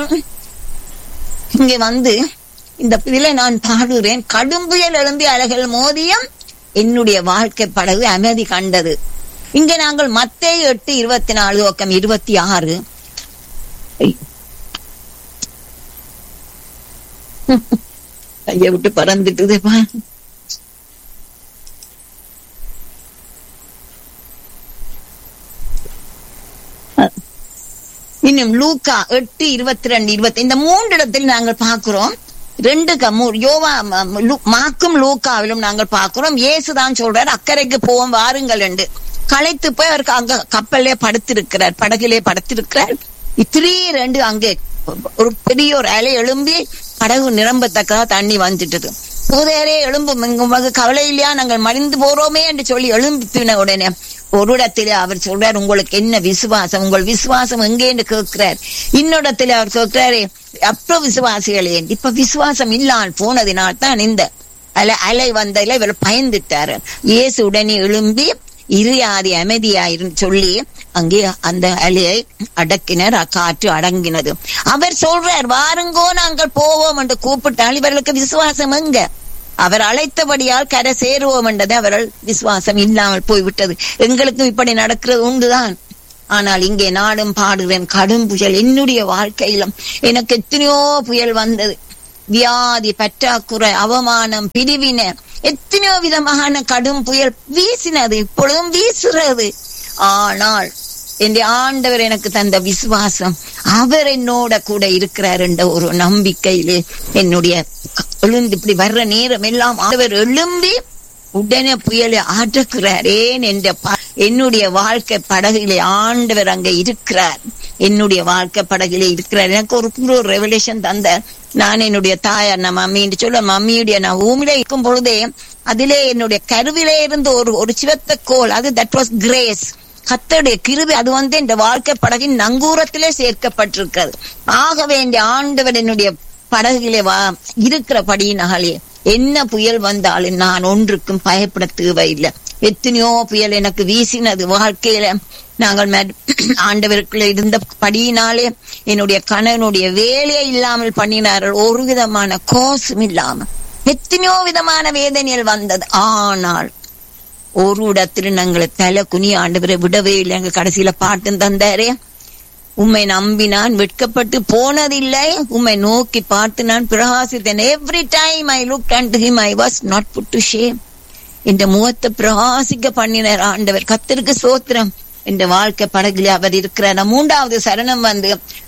நான் இங்கே வந்து இந்த இதில நான் பாடுகிறேன் கடும் புயல் எழும்பி அலைகள் மோதியம் என்னுடைய வாழ்க்கை படகு அமைதி கண்டது இங்க நாங்கள் மத்தேயு எட்டு இருபத்தி நாலு பக்கம் இருபத்தி ஆறு கையை விட்டு பறந்துட்டுதுப்பா இன்னும் லூக்கா எட்டு இருபத்தி ரெண்டு இருபத்தி இந்த மூன்று இடத்தில் நாங்கள் பார்க்கிறோம் ரெண்டு கம்மு யோவா ம- ம- லூ- மாக்கும் லூக்காவிலும் நாங்கள் பார்க்கிறோம் இயேசுதான் சொல்றார் அக்கறைக்கு போவோம் வாருங்கள் என்று களைத்து போய் அவருக்கு அங்க கப்பல்லே படுத்திருக்கிறார் படகிலே படுத்திருக்கிறார் திடீரென்று அங்கே ஒரு பெரிய ஒரு அலை எழும்பி படகு நிரம்பத்தக்கதா தண்ணி வந்துட்டது புதையரே எழும்பும் உங்களுக்கு கவலை இல்லையா நாங்கள் மடிந்து போறோமே என்று சொல்லி எழும்பின உடனே ஒரு இடத்திலே அவர் சொல்றார் உங்களுக்கு என்ன விசுவாசம் உங்கள் விசுவாசம் எங்கே என்று கேட்கிறார் இன்னொடத்திலே அவர் கேட்கிறாரே அப்ப விசுவாசிகளே இப்ப விசுவாசம் இல்லாமல் போனதினால் தான் இந்த அலை அலை வந்ததுல இவர் பயந்துட்டாரு இயேசு உடனே எழும்பி இரியாதி அமைதியாயிரும் சொல்லி அங்கே அந்த அலையை அடக்கினர் அக்காற்று அடங்கினது அவர் சொல்றார் வாருங்கோ நாங்கள் போவோம் என்று கூப்பிட்டால் இவர்களுக்கு விசுவாசம் எங்க அவர் அழைத்தபடியால் கரை சேருவோம் என்றது அவர்கள் விசுவாசம் இல்லாமல் போய்விட்டது எங்களுக்கும் இப்படி நடக்கிறது உண்டுதான் ஆனால் இங்கே நாடும் பாடுகிறேன் கடும் புயல் என்னுடைய வாழ்க்கையிலும் எனக்கு எத்தனையோ புயல் வந்தது வியாதி பற்றாக்குறை அவமானம் பிரிவினை எத்தனையோ விதமான கடும் புயல் வீசினது இப்பொழுதும் வீசுறது ஆனால் என் ஆண்டவர் எனக்கு தந்த விசுவாசம் அவர் என்னோட கூட இருக்கிறார் என்ற ஒரு நம்பிக்கையிலே என்னுடைய எழுந்து இப்படி வர்ற நேரம் எல்லாம் ஆண்டவர் எழும்பி உடனே புயலை அடக்குறார் ஏன் என்ற ப- என்னுடைய வாழ்க்கை படகிலே ஆண்டவர் அங்க இருக்கிறார் என்னுடைய வாழ்க்கை படகிலே இருக்கிறார் எனக்கு ஒரு புது ஒரு ரெவலேஷன் தந்த நான் என்னுடைய தாயார் நான் மம்மின்னு சொல்ல மம்மியுடைய நான் ஊமில இருக்கும் பொழுதே அதிலே என்னுடைய கருவிலே இருந்து ஒரு ஒரு சிவத்த கோல் அது தட் வாஸ் கிரேஸ் கத்தருடைய கிருபை அது வந்து இந்த வாழ்க்கை படகின் நங்கூரத்திலே சேர்க்கப்பட்டிருக்கிறது ஆகவே இந்த ஆண்டவர் என்னுடைய படகிலே வா இருக்கிறபடியினாலே என்ன புயல் வந்தாலும் நான் ஒன்றுக்கும் பயப்பட தேவையில்லை எத்தனையோ புயல் எனக்கு வீசினது வாழ்க்கையில நாங்கள் மெட்- ஆண்டவருக்குள்ள இருந்த படியினாலே என்னுடைய கணவனுடைய வேலையை இல்லாமல் பண்ணினார்கள் ஒரு விதமான கோஷம் இல்லாம எத்தனையோ விதமான வேதனைகள் வந்தது ஆனால் ஒரு இடத்துல நாங்களை தலை குனி ஆண்டவரை விடவே இல்லை எங்க கடைசியில பாட்டும் தந்தாரே உம்மை நம்பினான் வெட்கப்பட்டு போனதில்லை உம்மை நோக்கி பார்த்து நான் பிரகாசித்தேன் every time I look and him I was not put to shame இந்த முகத்தை பிரகாசிக்க பண்ணினார் ஆண்டவர் கத்தருக்கு சோத்திரம் இந்த வாழ்க்கை படகுல அவர் இருக்கிறார் மூன்றாவது சரணம் வந்து